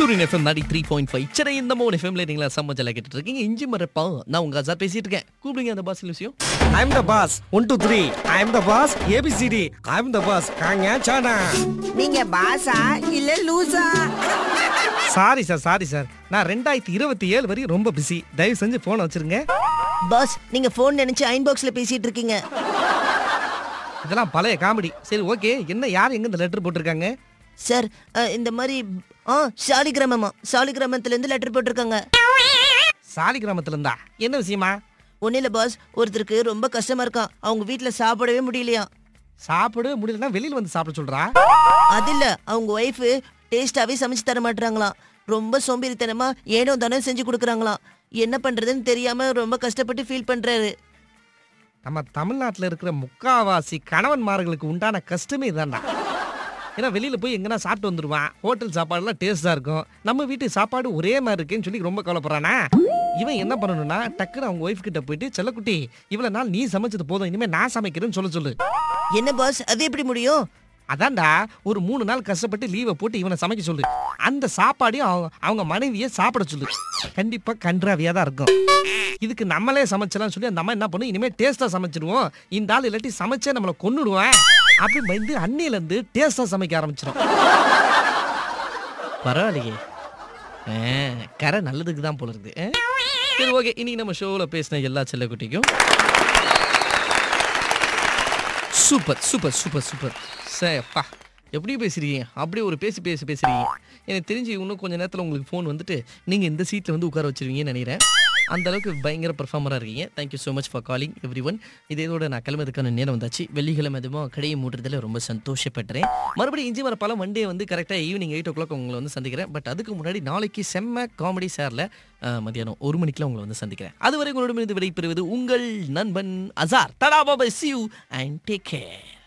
சூரியன் எஃப்எம் நாடி three point five Chennai இந்த மூணு எஃப்எம்ல நீங்களா சம்மச்சல கேட்டுட்டு இருக்கீங்க இஞ்சி மரப்பா நான் உங்க அசார் பேசிட்டு இருக்கேன் கூப்பிடுங்க அந்த பாஸ் விஷயம் I'm the boss. One, two, three. I'm the boss. ABCD. I'm the boss. காங்க சானா நீங்க பாசா இல்ல லூசா சாரி சார் சாரி சார் நான் ரெண்டாயிரத்தி இருபத்தி ஏழு வரையும் ரொம்ப பிஸி தயவு செஞ்சு போனை வச்சிருங்க பாஸ் நீங்க போன் நினைச்சு அயன் பாக்ஸ்ல பேசிட்டு இருக்கீங்க இதெல்லாம் பழைய காமெடி சரி ஓகே என்ன யார் எங்க இந்த லெட்டர் போட்டிருக்காங்க சார் அஹ், இந்த மாதிரி ஆ சாலிகிராமமா சாலிகிராமத்துல இருந்து லெட்டர் போட்டிருக்காங்க சாலி கிராமத்துல இருந்தா என்ன விஷயமா ஒன்னும் இல்ல பாஸ் ஒருத்தருக்கு ரொம்ப கஷ்டமா இருக்கான் அவங்க வீட்ல சாப்பிடவே முடியலையா சாப்பிட முடியலன்னா வெளியில வந்து சாப்பிட சொல்றா அது இல்ல அவங்க ஒய்ஃப் டேஸ்டாவே சமைச்சு தர மாட்டாங்களாம் ரொம்ப சோம்பேறித்தனமா ஏனோ தானோ செஞ்சு கொடுக்குறாங்களாம் என்ன பண்றதுன்னு தெரியாம ரொம்ப கஷ்டப்பட்டு ஃபீல் பண்றாரு நம்ம தமிழ்நாட்டுல இருக்கிற முக்காவாசி கணவன்மார்களுக்கு உண்டான கஷ்டமே இதான்டா ஏன்னா வெளியில போய் எங்கன்னா சாப்பிட்டு வந்துருவான் ஹோட்டல் சாப்பாடுலாம் டேஸ்டா இருக்கும் நம்ம வீட்டு சாப்பாடு ஒரே மாதிரி இருக்கேன்னு சொல்லி ரொம்ப கவலைப்படுறானா இவன் என்ன பண்ணணும்னா டக்குன்னு அவங்க ஒய்ஃப் கிட்ட போயிட்டு செல்லக்குட்டி இவ்வளவு நாள் நீ சமைச்சது போதும் இனிமே நான் சமைக்கிறேன்னு சொல்ல சொல்லு என்ன பாஸ் அது எப்படி முடியும் அதான்டா ஒரு மூணு நாள் கஷ்டப்பட்டு லீவை போட்டு இவனை சமைக்க சொல்லு அந்த சாப்பாடையும் அவங்க அவங்க மனைவியை சாப்பிட சொல்லு கண்டிப்பா கன்றாவியா தான் இருக்கும் இதுக்கு நம்மளே சமைச்சலாம் சொல்லி அந்த அம்மா என்ன பண்ணும் இனிமே டேஸ்டா சமைச்சிடுவோம் இந்த ஆள் இல்லாட்டி சமைச்சே நம்மளை கொன்னுடுவேன் அப்படி பயந்து அன்னியில இருந்து டேஸ்டா சமைக்க ஆரம்பிச்சிடும் பரவாயில்லையே ஆ, கரை நல்லதுக்கு தான் போல இருக்குது ஆ? சரி ஓகே இன்னைக்கு நம்ம ஷோவில் பேசின எல்லா செல்லக்குட்டிக்கும் சூப்பர் சூப்பர் சூப்பர் சூப்பர் சேப்பா எப்படி பேசுறீங்க அப்படியே ஒரு பேசி பேசி பேசுறீங்க எனக்கு தெரிஞ்சு இன்னும் கொஞ்ச நேரத்தில் உங்களுக்கு ஃபோன் வந்துட்டு நீங்கள் இந்த சீட்டில் வந்து உட்கார வச்சிருவீங்கன்னு நினைக்கிறேன் அந்த அளவுக்கு பயங்கர பெர்ஃபார்மராக இருக்கீங்க thank you so much for calling everyone இதோட நான் கிளம்புறதுக்கான நேரம் வந்தாச்சு வெள்ளிக்கிழமை அதுவும் கடையை மூட்டுறதுல ரொம்ப சந்தோஷப்படுறேன் மறுபடியும் இஞ்சி மரப்பால மண்டே வந்து கரெக்டாக ஈவினிங் எயிட் ஓ கிளாக் உங்களை வந்து சந்திக்கிறேன் பட் அதுக்கு முன்னாடி நாளைக்கு செம்ம காமெடி சாரில் மதியானம் ஒரு மணிக்கெலாம் உங்களை வந்து சந்திக்கிறேன் அதுவரை உங்களிடமிருந்து விடைபெறுவது உங்கள் நண்பன் Azhar Tada Baba see you and take care